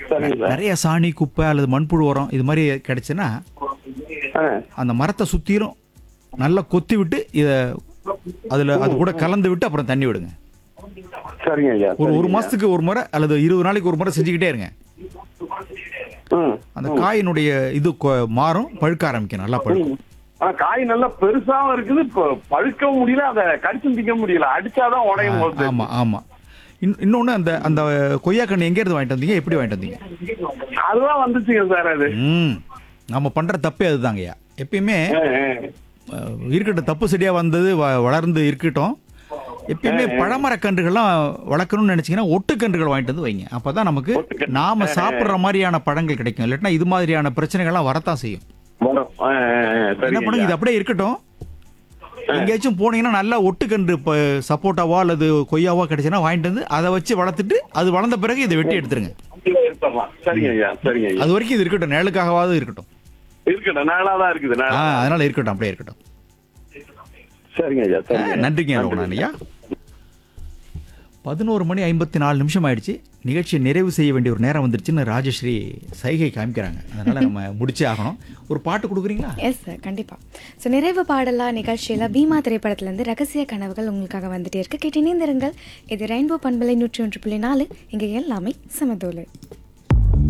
சரிங்க சார் நிறைய சாணி குப்பை அல்லது மண்புழு உரம் இது மாதிரி கிடைச்சுன்னா ஆ அந்த மரத்தை சுற்றிலும் நல்லா கொத்தி விட்டு இதை அதில் அது கூட கலந்து விட்டு அப்புறம் தண்ணி விடுங்க சரிங்க ஐயா ஒரு ஒரு சரிங்க. மாதத்துக்கு ஒரு முறை அல்லது இருபது நாளைக்கு ஒரு முறை செஞ்சுக்கிட்டே இருங்க ம் அந்த காயினுடைய இது கொ- மாறும் பழுக்க ஆரம்பிக்கும் நல்லா பழுக்கும் ம். ஆனா காய் நல்லா பெருசாவும் இருக்குது இப்போ பழுக்கவும் முடியல அதை கடிச்சு திக்க முடியல அடிச்சாதான் உடையும் போகுது ஆமாம் ஆமாம் இன் இன்னொன்று அந்த அந்த கொய்யாக்கன்று எங்கேருந்து வாங்கிட்டு வந்தீங்க எப்படி வாங்கிட்டு வந்தீங்க அதுதான் வந்துச்சுங்க சார் அது ம் நம்ம பண்ணுற தப்பே அதுதாங்கய்யா எப்பயுமே ஆ, ஆ. அஹ், இருக்கட்டும் தப்பு செடியாக வந்தது வ- வளர்ந்து இருக்கட்டும் எப்பயுமே பழமரக்கன்றுகள்லாம் வளர்க்கணும்னு நினைச்சீங்கன்னா ஒட்டுக்கன்றுகள் வாங்கிட்டு வந்து வைங்க அப்பதான் நமக்கு ஒட்டுக்கன்று. நாம சாப்பிட்ற மாதிரியான பழங்கள் கிடைக்கும் இல்லாட்டினா இது மாதிரியான பிரச்சனைகள்லாம் வரத்தான் செய்யும் வரும். ஆ, ஆ, ஆ. என்ன சரிங்க பண்ணுங்க ஐயா. இது அப்படியே இருக்கட்டும் எங்கேயாச்சும் போனீங்கன்னா நல்லா ஒட்டுக்கன்று இப்போ சப்போட்டாவோ அல்லது கொய்யாவோ கிடைச்சுன்னா வாங்கிட்டு வந்து அதை வச்சு வளர்த்துட்டு அது வளர்ந்த பிறகு இதை வெட்டி எடுத்துருங்க எடுத்துடலாம். சரிங்க ஐயா சரிங்க ஐயா அது வரைக்கும் இது இருக்கட்டும் நிழலுக்காகவாவது இருக்கட்டும் இருக்கட்டும் நாளா தான் இருக்குது ஆ நாளா. அதனால இருக்கட்டும் அப்படியே இருக்கட்டும் சரிங்க ஐயா ஆ, சரிங்க நன்றிங்க ரகுணன் ஐயா பதினோரு மணி ஐம்பத்தி நாலு நிமிஷம் ஆயிடுச்சு நிகழ்ச்சியை நிறைவு செய்ய வேண்டிய ஒரு நேரம் வந்துருச்சுன்னு ராஜஸ்ரீ சைகை காமிக்கிறாங்க அதனால நம்ம முடிச்சே ஆகணும் ஒரு பாட்டு கொடுக்குறீங்களா எஸ் சார் கண்டிப்பாக ஸோ நிறைவு பாடலா நிகழ்ச்சியில் பீமா திரைப்படத்துலேருந்து ரகசிய கனவுகள் உங்களுக்காக வந்துட்டே இருக்கு கேட்டு இணைந்திருங்கள் இது ரெயின்போ பண்பலை நூற்றி ஒன்று புள்ளி நாலு இங்கே எல்லாமே சமதோலை